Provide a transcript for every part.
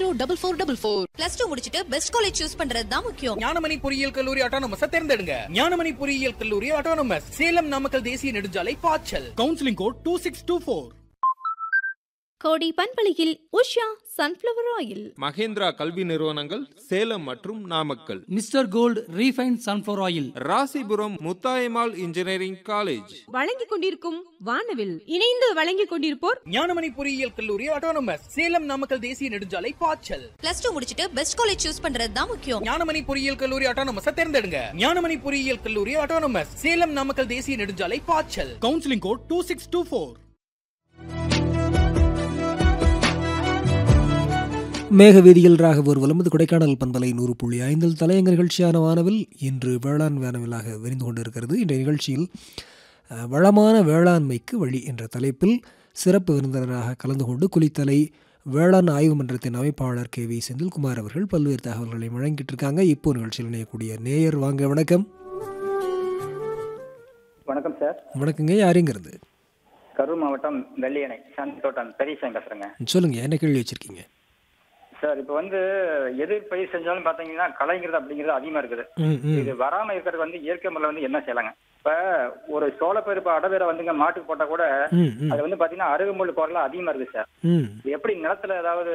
Zero double four double four plus two முடிச்சிட்டு best college choose பண்றது தான் முக்கியம் ஞானமணி பொறியியல் கல்லூரி ஆட்டோனமஸ் தேர்ந்தெடுங்க ஞானமணி பொறியியல் கல்லூரி ஆட்டோனமஸ் சேலம் நாமக்கல் தேசிய நெடுஞ்சாலை பாய்ச்சல் counselling code two six two four கோடி பண்பலையில் உஷா சன்ஃப்ளவர் ஆயில் மகேந்திரா கல்வி நிறுவனங்கள் சேலம் மற்றும் Namakkal mister gold refine sunflower oil Rasipuram Muthayammal engineering college வழங்கிக் கொண்டிருக்கும் வானவில் இணைந்து வழங்கிக் கொண்டிருப்போர் ஞானமணி பொறியியல் கல்லூரி ஆட்டோனமஸ் சேலம் நாமக்கல் தேசிய நெடுஞ்சாலை பாய்ச்சல் பிளஸ் டூ முடிச்சிட்டு பெஸ்ட் காலேஜ் சூஸ் பண்றது தான் முக்கியம் ஞானமணி பொறியியல் கல்லூரி ஆட்டோனமஸ் தேர்ந்தெடுங்க ஞானமணி பொறியியல் கல்லூரி ஆட்டோனமஸ் சேலம் நாமக்கல் தேசிய நெடுஞ்சாலை பாய்ச்சல் counselling code two six two four மேக வீதியில் ராக ஊர்வலம் இது கொடைக்கானல் பண்பலை நூறு புள்ளி ஐந்தில் தலையங்க நிகழ்ச்சியான வானவில் இன்று வேளாண் வானவிலாக விரிந்து கொண்டிருக்கிறது இந்த நிகழ்ச்சியில் அஹ், வளமான வேளாண்மைக்கு வழி என்ற தலைப்பில் சிறப்பு விருந்தினராக கலந்து கொண்டு குளித்தலை வேளாண் ஆய்வு மன்றத்தின் அமைப்பாளர் கே வி செந்தில்குமார் அவர்கள் பல்வேறு தகவல்களை வழங்கிட்டு இருக்காங்க இப்போ நிகழ்ச்சியில் இணையக்கூடிய நேயர் வாங்க வணக்கம் வணக்கம் சார் வணக்கங்க யாருங்கிறது கரூர் மாவட்டம் வெள்ளியணை சாந்தி தோட்டம் பெரியசாமி பேசுறேங்க சொல்லுங்க என்ன கேள்வி வச்சிருக்கீங்க சார் இப்போ வந்து எது பயிர் செஞ்சாலும் பாத்தீங்கன்னா களைங்கிறது அப்படிங்கிறது அதிகமா இருக்குது ம் ம் இது வராம இருக்கிறது வந்து இயற்கை முறையில் வந்து என்ன செய்யலாங்க இப்ப ஒரு சோளப்பயிர் இப்ப அடவேரை வந்துங்க மாட்டுக்கு போட்டா கூட ம் ம் அது வந்து பாத்தீங்கன்னா அருகுமுள் குரலாம் அதிகமா இருக்கு சார் ம் இது எப்படி நிலத்துல ஏதாவது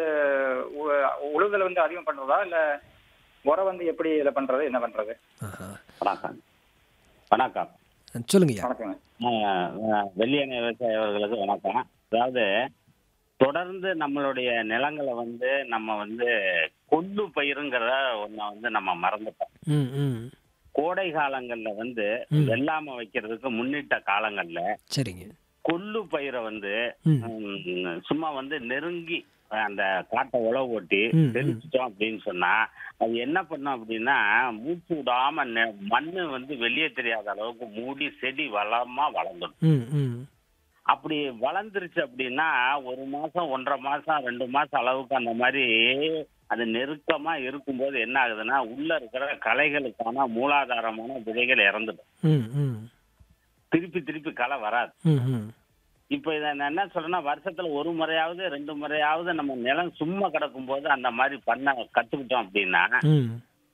உ- உழுதல் வந்து அதிகம் பண்றதா இல்ல உரம் வந்து எப்படி இதுல பண்றது என்ன பண்றது ஆஹா. வணக்கம் வணக்கம் சொல்லுங்கய்யா வணக்கங்க ஆஹ் ஆஹ் வெள்ளியணை விவசாய அவர்களுக்கு வணக்கம் அதாவது தொடர்ந்து நம்மளுடைய நிலங்களை வந்து நம்ம வந்து கொள்ளு பயிருங்கிறத ஒன்றை வந்து நம்ம மறந்துட்டோம் ம் ம் கோடை காலங்கள்ல வந்து ம். வெள்ளாமை வைக்கிறதுக்கு முன்னிட்ட காலங்கள்ல சரிங்க கொள்ளு பயிரை வந்து ம் ம், சும்மா வந்து நெருங்கி அந்த காட்டை உழவு ஓட்டி ம், ம். தெளிச்சிட்டோம் அப்படின்னு சொன்னா அது என்ன பண்ணும் அப்படின்னா மூச்சு விடாம நெ- மண்ணு வந்து வெளியே தெரியாத அளவுக்கு மூடி செடி வளமா வளர்ந்துடும் ம் ம் அப்படி வளர்ந்துருச்சு அப்படின்னா ஒரு மாசம் ஒன்றரை மாசம் ரெண்டு மாசம் அளவுக்கு அந்த மாதிரி அது நெருக்கமா இருக்கும்போது என்ன ஆகுதுன்னா உள்ள இருக்கிற களைகளுக்கான மூலாதாரமான விதைகள் இறந்துடும் ம் ம் திருப்பி திருப்பி களை வராது ம் ம் இப்ப இதை நான் என்ன சொல்றேன்னா வருஷத்துல ஒரு முறையாவது ரெண்டு முறையாவது நம்ம நிலம் சும்மா கிடக்கும் போது அந்த மாதிரி பண்ண கத்துக்கிட்டோம் அப்படின்னா ம்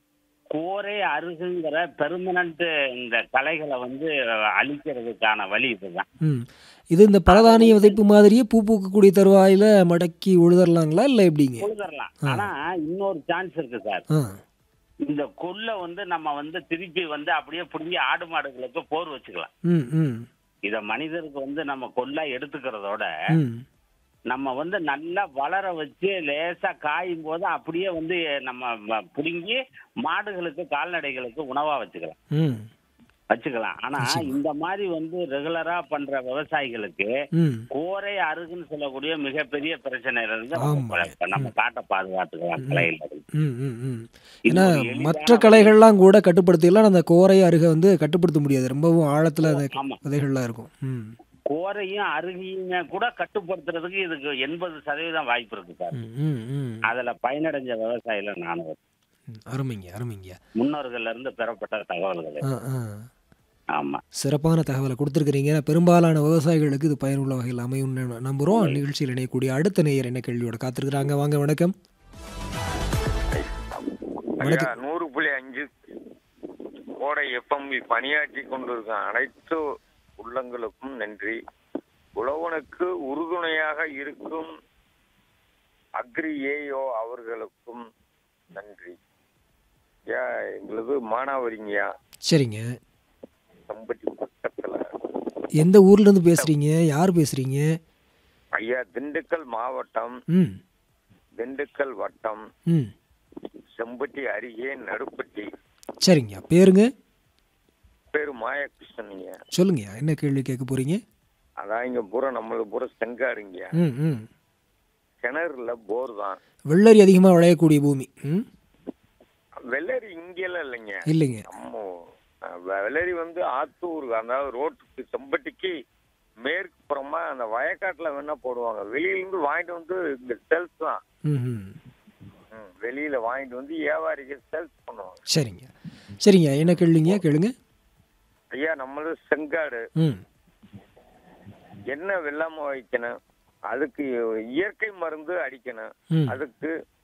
கோரை அருகுங்கிற பெர்மனன்ட் இந்த களைகளை வந்து அழிக்கிறதுக்கான வழி இதுதான் ம் இது இந்த பலதானிய விதைப்பு மாதிரியே பூ பூக்கக்கூடிய தருவாயில மடக்கி உழுதரலாங்களா இல்லை எப்படிங்க உழுதரலாம் ஆ. ஆனா இன்னொரு சான்ஸ் இருக்கு சார் ஆ இந்த கொல்லை வந்து நம்ம வந்து திருப்பி வந்து அப்படியே புடுங்கி ஆடு மாடுகளுக்கு போர் வச்சுக்கலாம் ம் ம் இத மனிதருக்கு வந்து நம்ம கொல்லா எடுத்துக்கிறதோட ம் நம்ம வந்து நல்லா வளர வச்சு லேசா காயும் போது அப்படியே வந்து நம்ம வ- புடுங்கி மாடுகளுக்கு கால்நடைகளுக்கு உணவா வச்சுக்கலாம் ம் வச்சுக்கலாம் ஆனா நிச்சயமா. இந்த மாதிரி வந்து ரெகுலரா பண்ற விவசாயிகளுக்கு ம் கோரை அருகுன்னு சொல்லக்கூடிய மிகப்பெரிய பிரச்சனை இருந்து ஆமாங்க. நம்ம நம்ம காட்டை பாதுகாத்துக்கலாம் கலையில ம் ம் ம் இது ஏன்னா ஒரு எளிதான மற்ற கலைகள்லாம் கூட கட்டுப்படுத்திடலாம் அந்த கோரை அருகை வந்து கட்டுப்படுத்த முடியாது ரொம்பவும் ஆழத்தில் அந்த ஆமா விதைகள்லாம் இருக்கும் ம் கோரையும் அருகியுமே கூட கட்டுப்படுத்துறதுக்கு இதுக்கு எண்பது சதவீதம் வாய்ப்பு இருக்கு சார் ம், ம் ம் அதுல பயனடைஞ்ச விவசாயில நானும் ஒரு ம், அருமைங்க அருமைங்க முன்னோர்கள்ல இருந்து பெறப்பட்ட தகவல்கள் ஆ ஆ ஆமா சிறப்பான தகவலை கொடுத்துருக்கிறீங்க பெரும்பாலான விவசாயிகளுக்கு இது பயனுள்ள வகையில் அமையும்னு நம்புகிறோம் நிகழ்ச்சியில் இணையக்கூடிய அடுத்த நேயர் என்ன கேள்வியோட காத்திருக்கிறாங்க வாங்க வணக்கம் ஐயா நூறு புள்ளி அஞ்சு கோடை எப்பமில் பணியாற்றி கொண்டிருக்கும் அனைத்து உள்ளங்களுக்கும் நன்றி உழவனுக்கு உறுதுணையாக இருக்கும் அக்ரி ஏயோ அவர்களுக்கும் நன்றி ஐயா எங்களது மானாவரிங்கய்யா சரிங்க சம்பட்டி பக்கத்துல எந்த ஊர்லேருந்து பேசுகிறீங்க யார் பேசுகிறீங்க ஐயா திண்டுக்கல் மாவட்டம் ம் திண்டுக்கல் வட்டம் ம் செம்பட்டி அருகே நடுப்பட்டி சரிங்க பேருங்க பேரு மாயகிருஷ்ணனுங்க சொல்லுங்கய்யா என்ன கேள்வி கேட்க போகிறீங்க அதான் இங்க பூரா நம்மளுக்கு பூரா செங்காடுங்க ம் ம் கிணறுல போர் தான் வெள்ளரி அதிகமாக விளையக்கூடிய பூமி ம் வெள்ளரி இங்கெல்லாம் இல்லைங்க இல்லைங்க நம்ம அஹ், வெள்ளரி வந்து ஆத்தூர் அதாவது ரோட்டுக்கு செம்பட்டிக்கு மேற்கு புறமா அந்த வயக்காட்டுல வேணா போடுவாங்க வெளியில இருந்து வாங்கிட்டு வந்து இங்க சேல்ஸ் தான் ம் ம் ம், வெளியில வாங்கிட்டு வந்து வியாபாரிக்கு சேல்ஸ் பண்ணுவாங்க சரிங்க சரிங்க என்ன கேள்விங்க கேளுங்க ஐயா நம்மளது செங்காடு ம் என்ன வெள்ளாம வைக்கணும் அதுக்கு இயற்கை மருந்து அடிக்கணும் ம் அதுக்கு